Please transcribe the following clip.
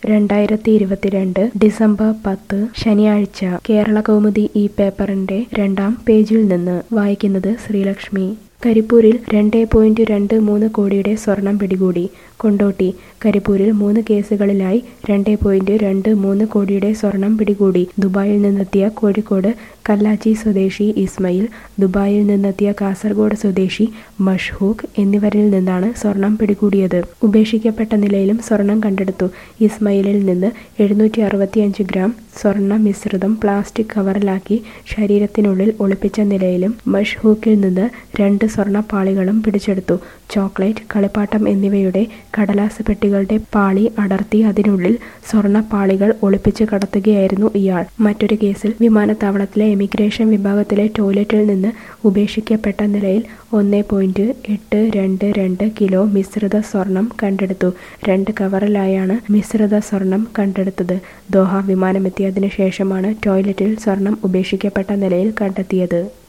രണ്ടായിരത്തി ഇരുപത്തിരണ്ട് ഡിസംബർ പത്ത് ശനിയാഴ്ച കേരള കൗമുദി ഈ പേപ്പറിന്റെ രണ്ടാം പേജിൽ നിന്ന് വായിക്കുന്നത് ശ്രീലക്ഷ്മി കരിപ്പൂരിൽ രണ്ട് പോയിന്റ് രണ്ട് മൂന്ന് കോടിയുടെ സ്വർണം പിടികൂടി കൊണ്ടോട്ടി കരിപ്പൂരിൽ മൂന്ന് കേസുകളിലായി രണ്ട് പോയിന്റ് രണ്ട് മൂന്ന് കോടിയുടെ സ്വർണം പിടികൂടി ദുബായിൽ നിന്നെത്തിയ കോഴിക്കോട് കല്ലാച്ചി സ്വദേശി ഇസ്മയിൽ ദുബായിൽ നിന്നെത്തിയ കാസർഗോഡ് സ്വദേശി മഷ്ഹൂഖ് എന്നിവരിൽ നിന്നാണ് സ്വർണം പിടികൂടിയത് ഉപേക്ഷിക്കപ്പെട്ട നിലയിലും സ്വർണം കണ്ടെടുത്തു ഇസ്മയിലിൽ നിന്ന് എഴുന്നൂറ്റി അറുപത്തിയഞ്ച് ഗ്രാം സ്വർണ്ണ മിശ്രിതം പ്ലാസ്റ്റിക് കവറിലാക്കി ശരീരത്തിനുള്ളിൽ ഒളിപ്പിച്ച നിലയിലും മഷ്ഹൂക്കിൽ നിന്ന് രണ്ട് സ്വർണ്ണപ്പാളികളും പിടിച്ചെടുത്തു ചോക്ലേറ്റ് കളിപ്പാട്ടം എന്നിവയുടെ കടലാസ് പെട്ടികളുടെ പാളി അടർത്തി അതിനുള്ളിൽ സ്വർണ്ണപ്പാളികൾ ഒളിപ്പിച്ച് കടത്തുകയായിരുന്നു ഇയാൾ മറ്റൊരു കേസിൽ വിമാനത്താവളത്തിലെ എമിഗ്രേഷൻ വിഭാഗത്തിലെ ടോയ്ലറ്റിൽ നിന്ന് ഉപേക്ഷിക്കപ്പെട്ട നിലയിൽ ഒന്ന് പോയിന്റ് എട്ട് രണ്ട് രണ്ട് കിലോ മിശ്രിത സ്വർണം കണ്ടെടുത്തു രണ്ട് കവറിലായാണ് മിശ്രിത സ്വർണം കണ്ടെടുത്തത് ദോഹ വിമാനമെത്തിയതിനു ശേഷമാണ് ടോയ്ലറ്റിൽ സ്വർണം ഉപേക്ഷിക്കപ്പെട്ട നിലയിൽ കണ്ടെത്തിയത്